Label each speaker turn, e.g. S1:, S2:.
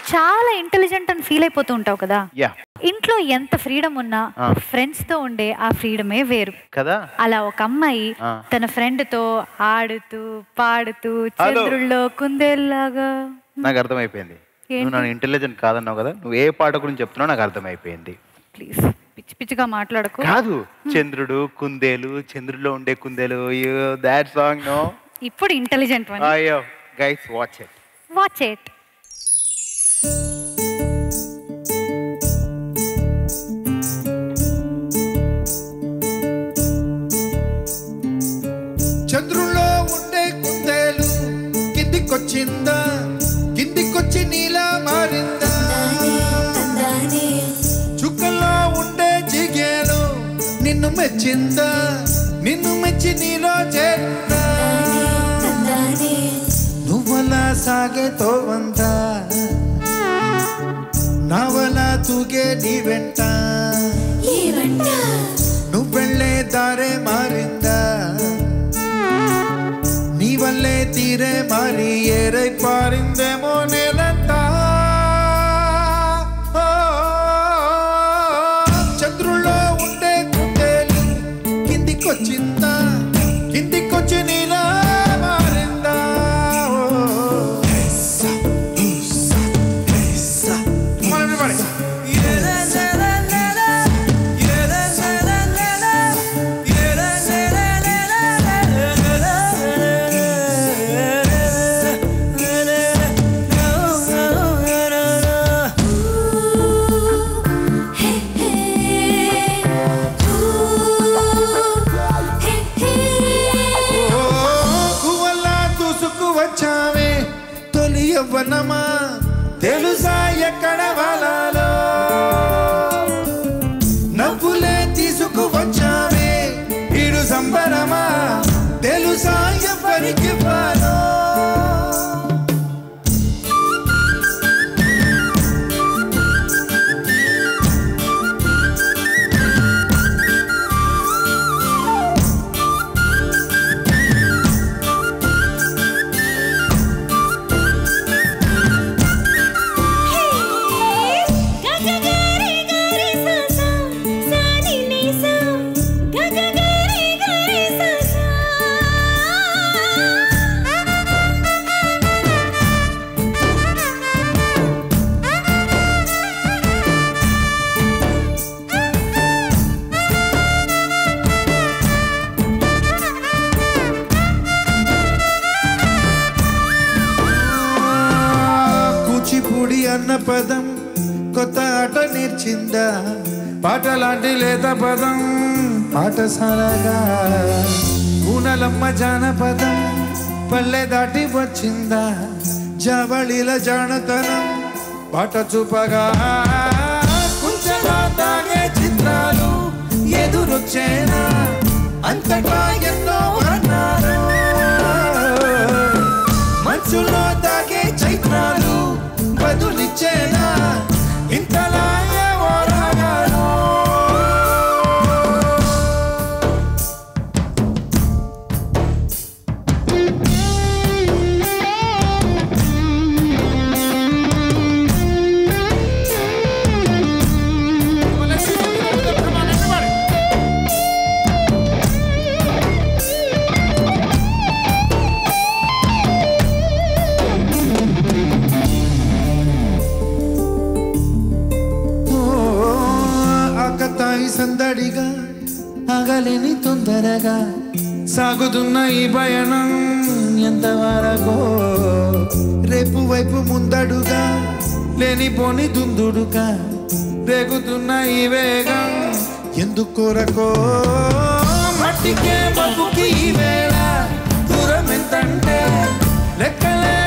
S1: చాలా ఇంటెలిజెంట్ అని ఫీల్ అయిపోతూ ఉంటావు కదా
S2: యా
S1: ఇంట్లో ఎంత ఫ్రీడమ్ ఉన్నా
S2: ఆ.
S1: ఫ్రెండ్స్ తో ఉండే ఆ ఫ్రీడమే వేరు
S2: కదా
S1: అలా ఒక అమ్మాయి
S2: ఆ.
S1: తన ఫ్రెండ్ తో ఆడుతూ పాడుతూ
S2: హలో.
S1: చంద్రుల్లో కుందేల్లాగా
S2: నాకు అర్థమైపోయింది
S1: ఏంటి?
S2: నువ్వు నన్ను ఇంటెలిజెంట్ కాదన్నావు కదా నువ్వు ఏ పాట గురించి చెప్తున్నావు నాకు అర్థమైపోయింది
S1: ప్లీజ్ పిచ్చి పిచ్చిగా మాట్లాడకు
S2: కాదు చంద్రుడు కుందేలు చంద్రుడిలో ఉండే కుందేలు దాట్ సాంగ్ నో
S1: ఇప్పుడు ఇంటెలిజెంట్ వన్
S2: అయ్యో guys watch it
S1: watch it
S3: చంద్రుల్లో ఉండే కుందేలు కిందికొచ్చిందా కిందికొచ్చి నీలా మారిందా చుక్కల్లో ఉండే జిగేలు నిన్ను మెచ్చిందా నిన్ను మెచ్చి నీలో చేరిందా నువ్వలా సాగే తోవంతా నావలా తూగే నీ వెంట నువ్వెళ్ళే దారే మారిందా నీ వల్లే తీరే మారి ఏరై పారిందేమో నేలంతా ఓ, చంద్రుల్లో ఉండే కుందేలు కిందికొచ్చిందా కిందికొచ్చి నీలా మారిందా ఓ. Come on, everybody. ఓ, కువల్లా దూసుకు వచ్చావే తొలి యవ్వనమా తెలుసా ఎక్కడ వాలాలో నవ్వులే తీసుకు వచ్చావే ఇడు సంబరమా తెలుసా ఎవరికి వాలో కూచిపూడి అన్న పదం కొత్త ఆట నేర్చిందా పాట లాంటి లేత పదం పాఠశాలగా ఊనలమ్మ జానపదం పల్లె దాటి వచ్చిందా జవళిల జానతనం పాట చూపగా కుంచగా తాగే చిత్రాలు ఎదురొచ్చేనా అంతటా ఎన్నో వర్ణాలు మనసులో తాగే చైత్రాలు బదులిచ్చేనా ఇంతలా ఏవో రాగాలు ఓ, ఆకతాయి సందడిగా ఆగలేని తొందరగా సాగుతున్న ఈ పయనం ఎంతవరకు రేపు వైపు ముందడుగా లేనిపోని దుందుడుగా రేగుతున్న ఈ వేగం ఎందుకొరకో మట్టికే మబ్బుకి ఈ వేళ దూరం ఎంతంటే లెక్కలే